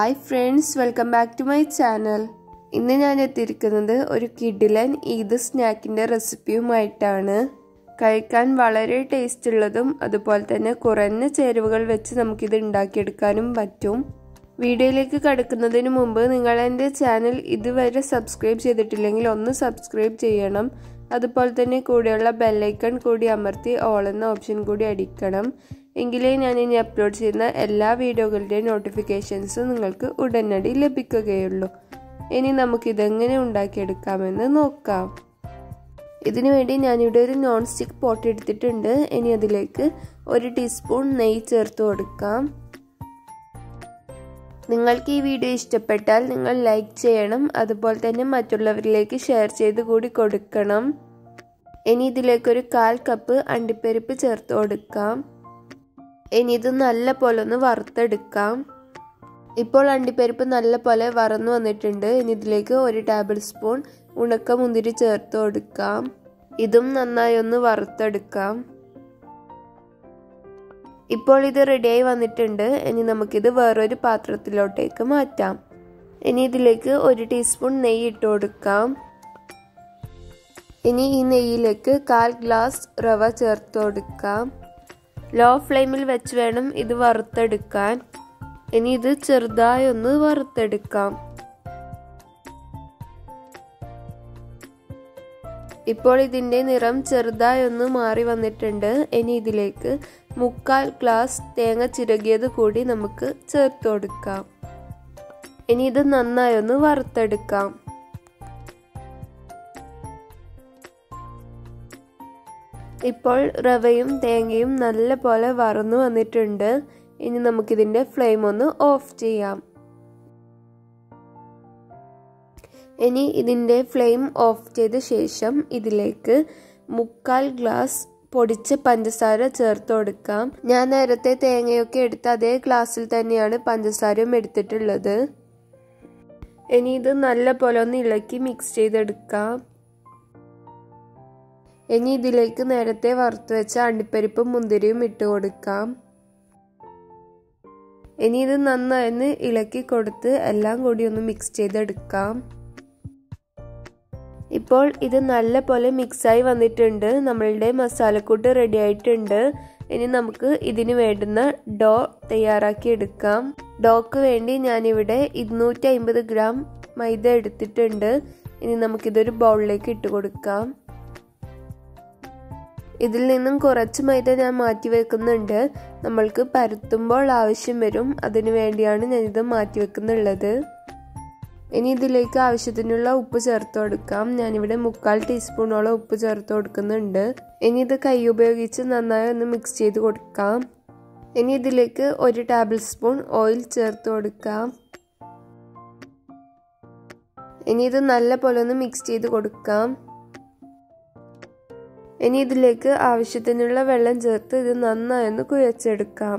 hi friends welcome back to my channel ഇന്ന് ഞാൻ എത്തിയിരിക്കുന്നത് ഒരു കിഡിലൻ ഈദ് സ്നാക്കിൻ്റെ റെസിപ്പിയുമായിട്ടാണ് കഴിക്കാൻ വളരെ ടേസ്റ്റ് ഉള്ളതും അതുപോലെ തന്നെ കുറഞ്ഞ ചേരുവകൾ വെച്ച് നമുക്കിത് ഉണ്ടാക്കിയെടുക്കാനും പറ്റും വീഡിയോയിലേക്ക് കടക്കുന്നതിന് മുമ്പ് നിങ്ങൾ എൻ്റെ ചാനൽ ഇതുവരെ സബ്സ്ക്രൈബ് ചെയ്തിട്ടില്ലെങ്കിൽ ഒന്ന് സബ്സ്ക്രൈബ് ചെയ്യണം അതുപോലെ തന്നെ കൂടെയുള്ള ബെല്ലൈക്കൺ കൂടി അമർത്തി ഓൾ എന്ന ഓപ്ഷൻ കൂടി അടിക്കണം എങ്കിലേ ഞാൻ ഇനി അപ്ലോഡ് ചെയ്യുന്ന എല്ലാ വീഡിയോകളുടെയും നോട്ടിഫിക്കേഷൻസ് നിങ്ങൾക്ക് ഉടനടി ലഭിക്കുകയുള്ളൂ ഇനി നമുക്കിതെങ്ങനെ ഉണ്ടാക്കിയെടുക്കാമെന്ന് നോക്കാം ഇതിനു വേണ്ടി ഞാനിവിടെ ഒരു നോൺ സ്റ്റിക്ക് പോട്ട് എടുത്തിട്ടുണ്ട് ഇനി അതിലേക്ക് ഒരു ടീസ്പൂൺ നെയ്യ് ചേർത്ത് കൊടുക്കാം നിങ്ങൾക്ക് ഈ വീഡിയോ ഇഷ്ടപ്പെട്ടാൽ നിങ്ങൾ ലൈക്ക് ചെയ്യണം അതുപോലെ തന്നെ മറ്റുള്ളവരിലേക്ക് ഷെയർ ചെയ്ത് കൂടി കൊടുക്കണം ഇനി ഇതിലേക്കൊരു കാൽ കപ്പ് അണ്ടിപ്പരിപ്പ് ചേർത്ത് കൊടുക്കാം ഇനി ഇത് നല്ല പോലെ ഒന്ന് വറുത്തെടുക്കാം ഇപ്പോൾ അണ്ടിപ്പരിപ്പ് നല്ല പോലെ വറന്നു വന്നിട്ടുണ്ട് ഇനി ഇതിലേക്ക് ഒരു ടേബിൾ സ്പൂൺ ഉണക്ക മുന്തിരി ചേർത്ത് കൊടുക്കാം ഇതും നന്നായി ഒന്ന് വറുത്തെടുക്കാം ഇപ്പോൾ ഇത് റെഡിയായി വന്നിട്ടുണ്ട് ഇനി നമുക്കിത് വേറൊരു പാത്രത്തിലോട്ടേക്ക് മാറ്റാം ഇനി ഇതിലേക്ക് ഒരു ടീസ്പൂൺ നെയ്യ് ഇട്ട് കൊടുക്കാം ഇനി ഈ നെയ്യിലേക്ക് കാൽ ഗ്ലാസ് റവ ചേർത്ത് കൊടുക്കാം ലോ ഫ്ലെയിമിൽ വെച്ച് വേണം ഇത് വറുത്തെടുക്കാൻ ഇനി ഇത് ചെറുതായി ഒന്ന് വറുത്തെടുക്കാം ഇപ്പോൾ ഇതിൻ്റെ നിറം ചെറുതായി ഒന്ന് മാറി വന്നിട്ടുണ്ട് ഇനി ഇതിലേക്ക് മുക്കാൽ ഗ്ലാസ് തേങ്ങ ചിരകിയത് കൂടി നമുക്ക് ചേർത്ത് കൊടുക്കാം ഇനി ഇത് നന്നായി ഒന്ന് വറുത്തെടുക്കാം ഇപ്പോൾ റവയും തേങ്ങയും നല്ല പോലെ വറന്നു വന്നിട്ടുണ്ട് ഇനി നമുക്കിതിൻ്റെ ഫ്ലെയിം ഒന്ന് ഓഫ് ചെയ്യാം ഇനി ഇതിൻ്റെ ഫ്ലെയിം ഓഫ് ചെയ്ത ശേഷം ഇതിലേക്ക് മുക്കാൽ ഗ്ലാസ് പൊടിച്ച പഞ്ചസാര ചേർത്ത് കൊടുക്കാം ഞാൻ നേരത്തെ തേങ്ങയൊക്കെ എടുത്ത അതേ ഗ്ലാസ്സിൽ തന്നെയാണ് പഞ്ചസാരയും എടുത്തിട്ടുള്ളത് ഇനി ഇത് നല്ല പോലെ ഒന്ന് ഇളക്കി മിക്സ് ചെയ്തെടുക്കാം ഇനി ഇതിലേക്ക് നേരത്തെ വറുത്ത് വെച്ച അണ്ടിപ്പരിപ്പും മുന്തിരിയും ഇട്ട് കൊടുക്കാം ഇനി ഇത് നന്നായി ഇളക്കി കൊടുത്ത് എല്ലാം കൂടി ഒന്ന് മിക്സ് ചെയ്തെടുക്കാം ഇപ്പോൾ ഇത് നല്ല പോലെ മിക്സായി വന്നിട്ടുണ്ട് നമ്മളുടെ മസാലക്കൂട്ട് റെഡി ആയിട്ടുണ്ട് ഇനി നമുക്ക് ഇതിന് വേണ്ടുന്ന ഡോ തയ്യാറാക്കി എടുക്കാം ഡോക്ക് വേണ്ടി ഞാനിവിടെ ഇരുന്നൂറ്റി അമ്പത് ഗ്രാം മൈദ എടുത്തിട്ടുണ്ട് ഇനി നമുക്കിതൊരു ബൗളിലേക്ക് ഇട്ട് കൊടുക്കാം ഇതിൽ നിന്നും കുറച്ച് മൈദ ഞാൻ മാറ്റി വെക്കുന്നുണ്ട് നമ്മൾക്ക് പരത്തുമ്പോൾ ആവശ്യം വരും അതിനു വേണ്ടിയാണ് ഞാനിത് മാറ്റി വെക്കുന്നുള്ളത് ഇനി ഇതിലേക്ക് ആവശ്യത്തിനുള്ള ഉപ്പ് ചേർത്ത് കൊടുക്കാം ഞാനിവിടെ മുക്കാൽ ടീസ്പൂണോളം ഉപ്പ് ചേർത്ത് കൊടുക്കുന്നുണ്ട് ഇനി ഇത് കൈ ഉപയോഗിച്ച് നന്നായി ഒന്ന് മിക്സ് ചെയ്ത് കൊടുക്കാം ഇനി ഇതിലേക്ക് ഒരു ടേബിൾ സ്പൂൺ ഓയിൽ ചേർത്ത് കൊടുക്കാം ഇനി ഇത് നല്ല പോലെ ഒന്ന് മിക്സ് ചെയ്ത് കൊടുക്കാം ഇനി ഇതിലേക്ക് ആവശ്യത്തിനുള്ള വെള്ളം ചേർത്ത് ഇത് നന്നായി ഒന്ന് കുഴച്ചെടുക്കാം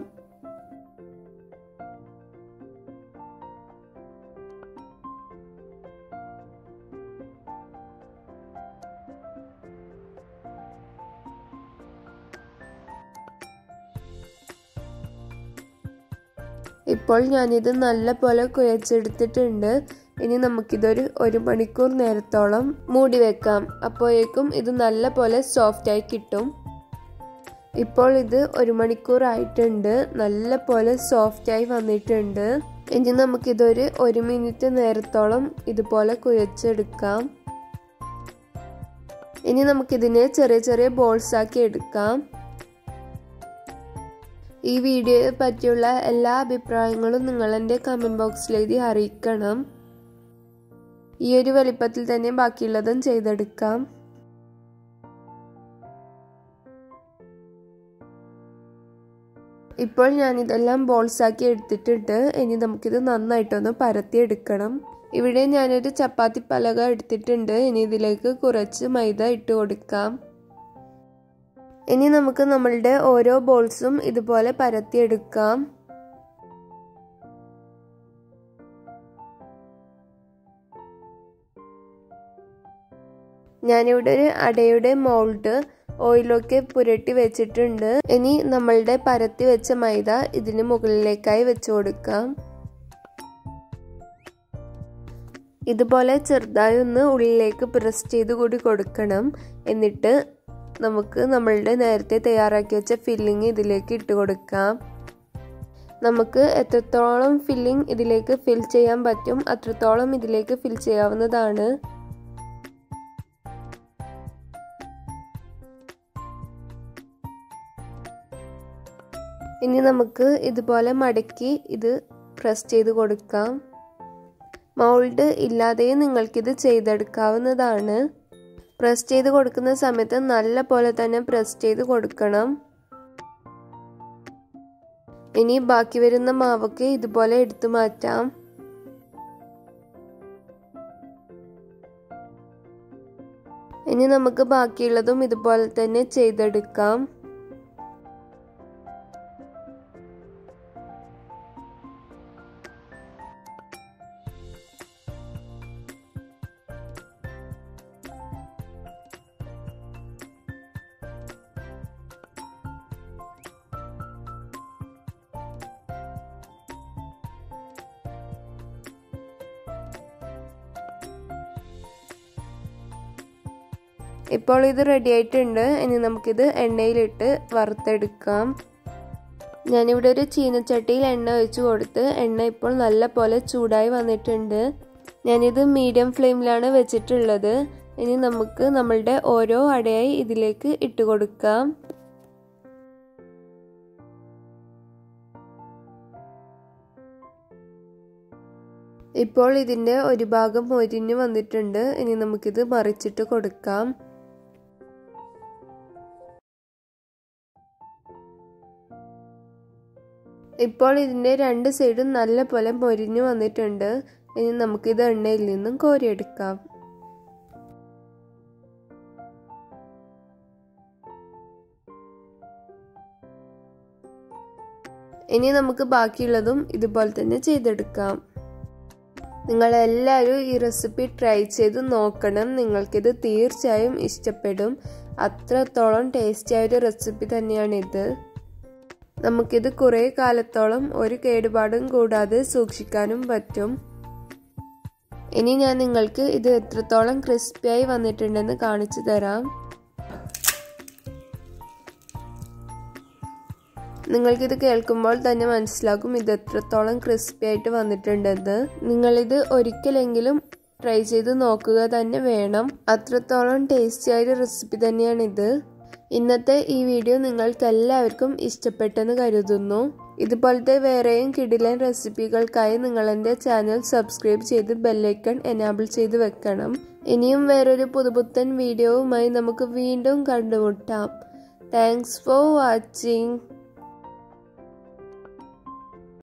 ഇപ്പോൾ ഞാനിത് നല്ല പോലെ കുഴച്ചെടുത്തിട്ടുണ്ട് ഇനി നമുക്കിതൊരു ഒരു മണിക്കൂർ നേരത്തോളം മൂടി വെക്കാം അപ്പോഴേക്കും ഇത് നല്ല പോലെ സോഫ്റ്റായി കിട്ടും ഇപ്പോൾ ഇത് ഒരു മണിക്കൂർ ആയിട്ടുണ്ട് നല്ല പോലെ സോഫ്റ്റായി വന്നിട്ടുണ്ട് ഇനി നമുക്കിതൊരു ഒരു മിനിറ്റ് നേരത്തോളം ഇതുപോലെ കുഴച്ചെടുക്കാം ഇനി നമുക്കിതിനെ ചെറിയ ചെറിയ ബോൾസ് ആക്കി എടുക്കാം ഈ വീഡിയോയെ പറ്റിയുള്ള എല്ലാ അഭിപ്രായങ്ങളും നിങ്ങൾ എൻ്റെ കമൻറ്റ് ബോക്സിൽ എഴുതി അറിയിക്കണം ഈ ഒരു വലിപ്പത്തിൽ തന്നെ ബാക്കിയുള്ളതും ചെയ്തെടുക്കാം ഇപ്പോൾ ഞാനിതെല്ലാം ബോൾസ് ആക്കി എടുത്തിട്ടുണ്ട് ഇനി നമുക്കിത് നന്നായിട്ടൊന്ന് പരത്തിയെടുക്കണം ഇവിടെ ഞാനൊരു ചപ്പാത്തി പലക എടുത്തിട്ടുണ്ട് ഇനി ഇതിലേക്ക് കുറച്ച് മൈദ ഇട്ട് കൊടുക്കാം ഇനി നമുക്ക് നമ്മളുടെ ഓരോ ബോൾസും ഇതുപോലെ പരത്തിയെടുക്കാം ഞാനിവിടെ ഒരു അടയുടെ മോൾഡ് ഓയിലൊക്കെ പുരട്ടി വെച്ചിട്ടുണ്ട് ഇനി നമ്മളുടെ പരത്തി വെച്ച മൈദ ഇതിന് മുകളിലേക്കായി വെച്ചു കൊടുക്കാം ഇതുപോലെ ചെറുതായി ഒന്ന് ഉള്ളിലേക്ക് പ്രസ് ചെയ്ത് കൂടി കൊടുക്കണം എന്നിട്ട് നമുക്ക് നമ്മളുടെ നേരത്തെ തയ്യാറാക്കി വെച്ച ഫില്ലിങ് ഇതിലേക്ക് ഇട്ട് കൊടുക്കാം നമുക്ക് എത്രത്തോളം ഫില്ലിംഗ് ഇതിലേക്ക് ഫിൽ ചെയ്യാൻ പറ്റും അത്രത്തോളം ഇതിലേക്ക് ഫിൽ ചെയ്യാവുന്നതാണ് ഇനി നമുക്ക് ഇതുപോലെ മടക്കി ഇത് പ്രസ് ചെയ്ത് കൊടുക്കാം മൗൾഡ് ഇല്ലാതെയും നിങ്ങൾക്കിത് ചെയ്തെടുക്കാവുന്നതാണ് പ്രസ് ചെയ്ത് കൊടുക്കുന്ന സമയത്ത് നല്ല പോലെ തന്നെ പ്രസ് ചെയ്ത് കൊടുക്കണം ഇനി ബാക്കി വരുന്ന മാവൊക്കെ ഇതുപോലെ എടുത്തു മാറ്റാം ഇനി നമുക്ക് ബാക്കിയുള്ളതും ഇതുപോലെ തന്നെ ചെയ്തെടുക്കാം ഇപ്പോൾ ഇത് റെഡി ആയിട്ടുണ്ട് ഇനി നമുക്കിത് എണ്ണയിലിട്ട് വറുത്തെടുക്കാം ഞാനിവിടെ ഒരു ചീനച്ചട്ടിയിൽ എണ്ണ ഒഴിച്ചു കൊടുത്ത് എണ്ണ ഇപ്പോൾ നല്ല പോലെ ചൂടായി വന്നിട്ടുണ്ട് ഞാനിത് മീഡിയം ഫ്ലെയിമിലാണ് വെച്ചിട്ടുള്ളത് ഇനി നമുക്ക് നമ്മളുടെ ഓരോ അടയായി ഇതിലേക്ക് ഇട്ട് കൊടുക്കാം ഇപ്പോൾ ഇതിൻ്റെ ഒരു ഭാഗം മൊരിഞ്ഞു വന്നിട്ടുണ്ട് ഇനി നമുക്കിത് മറിച്ചിട്ട് കൊടുക്കാം ഇപ്പോൾ ഇതിൻ്റെ രണ്ട് സൈഡും നല്ല പോലെ മൊരിഞ്ഞു വന്നിട്ടുണ്ട് ഇനി നമുക്കിത് എണ്ണയിൽ നിന്നും കോരിയെടുക്കാം ഇനി നമുക്ക് ബാക്കിയുള്ളതും ഇതുപോലെ തന്നെ ചെയ്തെടുക്കാം നിങ്ങളെല്ലാവരും ഈ റെസിപ്പി ട്രൈ ചെയ്ത് നോക്കണം നിങ്ങൾക്കിത് തീർച്ചയായും ഇഷ്ടപ്പെടും അത്രത്തോളം ടേസ്റ്റി ആയ ഒരു റെസിപ്പി തന്നെയാണിത് നമുക്കിത് കുറേ കാലത്തോളം ഒരു കേടുപാടും കൂടാതെ സൂക്ഷിക്കാനും പറ്റും ഇനി ഞാൻ നിങ്ങൾക്ക് ഇത് എത്രത്തോളം ക്രിസ്പിയായി വന്നിട്ടുണ്ടെന്ന് കാണിച്ചു തരാം നിങ്ങൾക്കിത് കേൾക്കുമ്പോൾ തന്നെ മനസ്സിലാകും ഇത് എത്രത്തോളം ക്രിസ്പി ആയിട്ട് വന്നിട്ടുണ്ടെന്ന് നിങ്ങളിത് ഒരിക്കലെങ്കിലും ട്രൈ ചെയ്ത് നോക്കുക തന്നെ വേണം അത്രത്തോളം ടേസ്റ്റി ആയ റെസിപ്പി തന്നെയാണിത് ഇന്നത്തെ ഈ വീഡിയോ നിങ്ങൾക്ക് എല്ലാവർക്കും ഇഷ്ടപ്പെട്ടെന്ന് കരുതുന്നു ഇതുപോലത്തെ വേറെയും കിടിലൻ റെസിപ്പികൾക്കായി നിങ്ങൾ എൻ്റെ ചാനൽ സബ്സ്ക്രൈബ് ചെയ്ത് ബെല്ലൈക്കൺ എനാബിൾ ചെയ്ത് വെക്കണം ഇനിയും വേറൊരു പുതുപുത്തൻ വീഡിയോവുമായി നമുക്ക് വീണ്ടും കണ്ടുമുട്ടാം താങ്ക്സ് ഫോർ വാച്ചിങ്